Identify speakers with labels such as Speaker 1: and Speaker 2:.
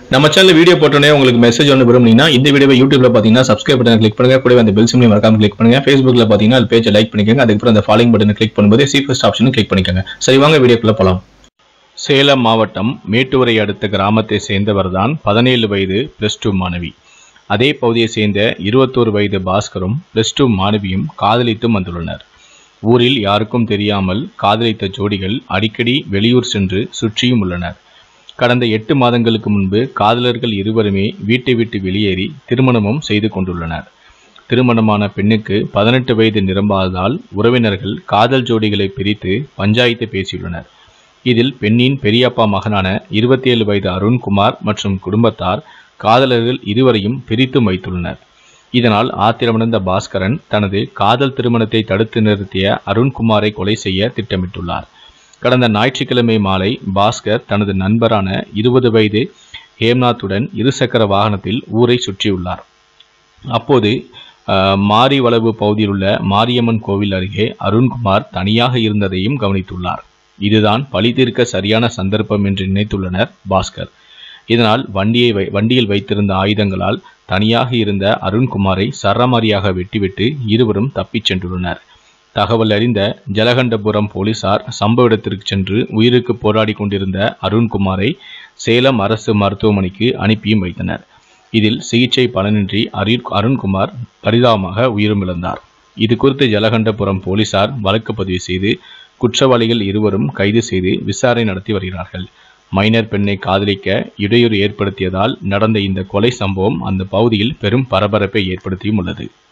Speaker 1: நம்ம channel video போட்டோன்னே உங்களுக்கு மெசேஜ் ஒன்று விரும்புனீங்கன்னா இந்த வீடியோவை யூடியூப்ல பார்த்தீங்கன்னா சப்ஸ்கிரைப் பட்டன் கிளிக் பண்ணுங்க கூடவே அந்த பெல் சிம்லையும் மறக்காம கிளிக் பண்ணுங்க ஃபேஸ்புக்ல பார்த்தீங்கன்னா அது பேஜை லைக் பண்ணிக்கோங்க அதுக்கப்புறம் அந்த ஃபாலோயிங் பட்டனை கிளிக் பண்ணும்போது சி ஃபர்ஸ்ட் ஆப்ஷனும் கிளிக் பண்ணிக்கோங்க சரி வாங்க வீடியோக்குள்ள போலாம் சேலம் மாவட்டம் மேட்டூரை அடுத்த கிராமத்தை சேர்ந்தவர்தான் பதினேழு வயது பிளஸ் டூ மாணவி அதே பகுதியை சேர்ந்த இருபத்தோரு வயது பாஸ்கரும் பிளஸ் டூ மாணவியும் காதலித்து வந்துள்ளனர் ஊரில் யாருக்கும் தெரியாமல் காதலித்த ஜோடிகள் அடிக்கடி வெளியூர் சென்று சுற்றியும் உள்ளனர் கடந்த எட்டு மாதங்களுக்கு முன்பு காதலர்கள் இருவருமே வீட்டை விட்டு வெளியேறி திருமணமும் செய்து கொண்டுள்ளனர் திருமணமான பெண்ணுக்கு பதினெட்டு வயது நிரம்பாததால் உறவினர்கள் காதல் ஜோடிகளை பிரித்து பஞ்சாயத்து பேசியுள்ளனர் இதில் பெண்ணின் பெரியப்பா மகனான இருபத்தி ஏழு வயது அருண்குமார் மற்றும் குடும்பத்தார் காதலர்கள் இருவரையும் பிரித்து வைத்துள்ளனர் இதனால் ஆத்திரமடைந்த பாஸ்கரன் தனது காதல் திருமணத்தை தடுத்து நிறுத்திய அருண்குமாரை கொலை செய்ய திட்டமிட்டுள்ளார் கடந்த ஞாயிற்றுக்கிழமை மாலை பாஸ்கர் தனது நண்பரான இருபது வயது ஹேம்நாத்துடன் இருசக்கர வாகனத்தில் ஊரை சுற்றியுள்ளார் அப்போது அஹ், மாரிவளவு பகுதியில் உள்ள மாரியம்மன் கோவில் அருகே அருண்குமார் தனியாக இருந்ததையும் கவனித்துள்ளார் இதுதான் பழி தீர்க்க சரியான சந்தர்ப்பம் என்று நினைத்துள்ளனர் பாஸ்கர் இதனால் வண்டியை வை வண்டியில் வைத்திருந்த ஆயுதங்களால் தனியாக இருந்த அருண்குமாரை சரமாரியாக வெட்டிவிட்டு இருவரும் தப்பிச் சென்றுள்ளனர் தகவல் அறிந்த ஜலகண்டபுரம் போலீசார் சம்பவ இடத்திற்கு சென்று உயிருக்கு போராடி கொண்டிருந்த அருண்குமாரை சேலம் அரசு மருத்துவமனைக்கு அனுப்பியும் வைத்தனர் இதில் சிகிச்சை பலனின்றி அருண் அருண்குமார் பரிதாபமாக உயிரிழந்தார் இது குறித்து ஜலகண்டபுரம் போலீசார் வழக்கு பதிவு செய்து குற்றவாளிகள் இருவரும் கைது செய்து விசாரணை நடத்தி வருகிறார்கள் மைனர் பெண்ணை காதலிக்க இடையூறு ஏற்படுத்தியதால் நடந்த இந்த கொலை சம்பவம் அந்த பகுதியில் பெரும் பரபரப்பை ஏற்படுத்தியும் உள்ளது